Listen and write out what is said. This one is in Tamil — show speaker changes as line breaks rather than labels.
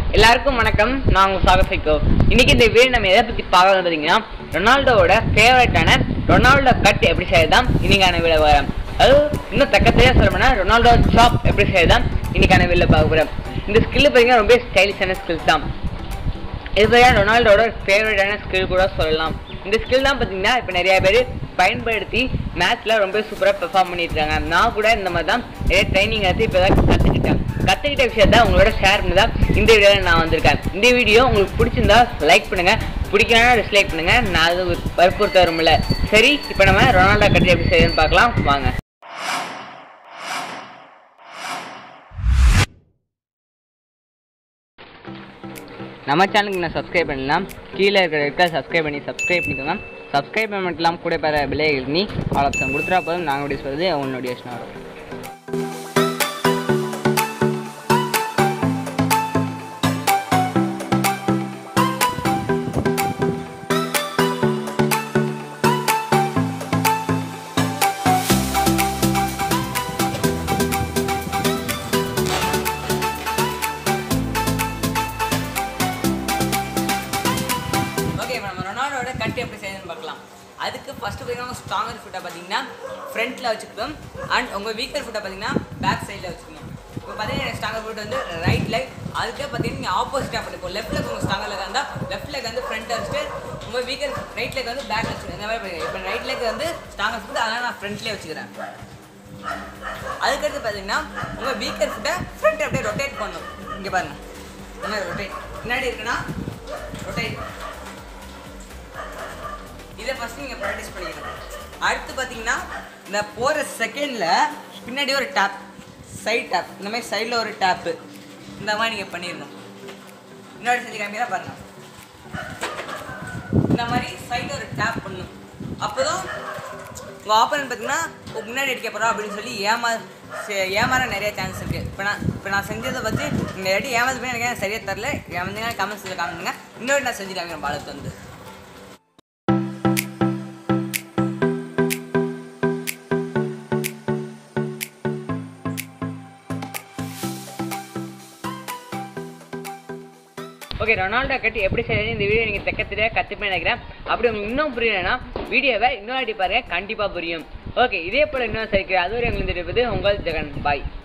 எல்லாருக்கும் வணக்கம் நான் உங்க சாகர் சைக்கோ இன்னைக்கு இந்த வீடியோ நம்ம எதை பத்தி பார்க்கறது பார்த்தீங்கன்னா ரொனால்டோவோட ஃபேவரட்டான ரொனால்டோ கட் எப்படி செய்யறதாம் இன்னைக்கான வீடியோ வரேன் அது இன்னும் தக்கத்தையே சொல்ல போனா ரொனால்டோ சாப் எப்படி செய்யறதாம் இன்னைக்கான வீடியோ பார்க்க போறேன் இந்த ஸ்கில் பார்த்தீங்கன்னா ரொம்ப ஸ்டைலிஷான ஸ்கில்ஸ் தான் இது பார்த்தீங்கன்னா ரொனால்டோட ஃபேவரட்டான ஸ்கில் கூட சொல்லலாம் இந்த ஸ்கில் தான் பார்த்தீங்கன்னா இப்போ நிறைய பேர் பயன்படுத்தி மேட்ச்சில் ரொம்ப சூப்பராக பெர்ஃபார்ம் பண்ணிட்டு இருக்காங்க நான் கூட இந்த மாதிரி தான் நிறைய ட்ரைனிங் எடுத்து இப்போ தான் கற்றுக்கிட்டேன் கற்றுக்கிட்ட விஷயத்த உங்களோட ஷேர் பண்ணி தான் இந்த வீடியோவில் நான் வந்திருக்கேன் இந்த வீடியோ உங்களுக்கு பிடிச்சிருந்தா லைக் பண்ணுங்க பிடிக்கலன்னா டிஸ்லைக் பண்ணுங்க நான் அது வற்புறுத்த வரும்ல சரி இப்போ நம்ம ரொனால்டோ கட்டி எப்படி செய்யணும்னு பார்க்கலாம் வாங்க நம்ம சேனலுக்கு நான் சப்ஸ்கிரைப் பண்ணலாம் கீழே இருக்கிற இருக்க சப்ஸ்கிரைப் பண்ணி சப்ஸ்கிரைப் பண்ணிக்கோங்க சப்ஸ்கிரைப் பண்ணலாம் கூட பெற பிள்ளை நீ ஆல் ஆப்ஷன் கொடுத்துட்டா போதும் நாங்கள் அப்படி சொல்கிறது உன் நோட்டிஃபிகேஷன் வரும் ஓகே இப்போ நம்ம ரொனால்டோட கட் எப்படி செய்யணும்னு பார்க்கலாம் அதுக்கு ஃபஸ்ட்டு பார்த்தீங்கன்னா ஸ்ட்ராங்கர் ஃபுட்டை பார்த்தீங்கன்னா ஃப்ரண்ட்டில் வச்சுக்கணும் அண்ட் உங்கள் வீக்கர் ஃபுட்டை பார்த்தீங்கன்னா பேக் சைடில் வச்சுக்கணும் இப்போ பார்த்தீங்கன்னா ஸ்ட்ராங்கர் ஃபுட் வந்து ரைட் லெக் அதுக்கே பார்த்தீங்கன்னா நீங்கள் ஆப்போசிட்டாக பண்ணிப்போம் லெஃப்ட் லெக் உங்கள் ஸ்ட்ராங்கர் லெக் இருந்தால் லெஃப்ட் லெக் வந்து ஃப்ரண்ட்டில் வச்சுட்டு உங்கள் வீக்கர் ரைட் லெக் வந்து பேக் வச்சுக்கணும் இந்த மாதிரி பண்ணுங்க இப்போ ரைட் லெக் வந்து ஸ்ட்ராங்கர் ஃபுட் அதனால் நான் ஃப்ரண்ட்லேயே வச்சுக்கிறேன் அதுக்கடுத்து பார்த்தீங்கன்னா உங்கள் வீக்கர் ஃபுட்டை ஃப்ரண்ட் அப்படியே ரொட்டேட் பண்ணணும் இங்கே பாருங்க இந்த மாதிரி ரொட்டேட் முன்னாடி இருக்குன்னா ரொட்டேட் இதை ஃபஸ்ட்டு நீங்கள் ப்ராக்டிஸ் பண்ணிக்கணும் அடுத்து பார்த்தீங்கன்னா இந்த போகிற செகண்டில் பின்னாடி ஒரு டேப் சைட் டேப் இந்த மாதிரி சைடில் ஒரு டேப்பு இந்த மாதிரி நீங்கள் பண்ணிடணும் முன்னாடி செஞ்சு காமிக்கிறா பாருங்க இந்த மாதிரி சைடில் ஒரு டேப் பண்ணணும் அப்போ தான் உங்கள் ஆப்பரன் பார்த்தீங்கன்னா இப்போ முன்னாடி அடிக்க போகிறோம் அப்படின்னு சொல்லி ஏமா சே- ஏமாற நிறைய சான்ஸ் இருக்குது இப்போ நான் இப்போ நான் செஞ்சதை பற்றி இந்த வாட்டி ஏமாந்து போய் எனக்கு சரியாக தரல ஏமாந்தீங்கன்னா கமெண்ட்ஸில் காமிங்க இன்னொரு நான் செஞ்சு காமிக்கிறேன் பாலத்து வந்து ஓகே ரொனால்டோ கட்டி எப்படி செய்யறது இந்த வீடியோ நீங்கள் தெக்க தெரியாது கற்றுப்பேன் நினைக்கிறேன் அப்படி உங்களுக்கு இன்னும் புரியலைன்னா வீடியோவை இன்னொரு வாட்டி பாருங்க கண்டிப்பாக புரியும் ஓகே இதே போல் இன்னும் சரிக்கிறேன் அதுவரை உங்களுக்கு தெரிவிப்பது உங்கள் ஜெகன் பாய்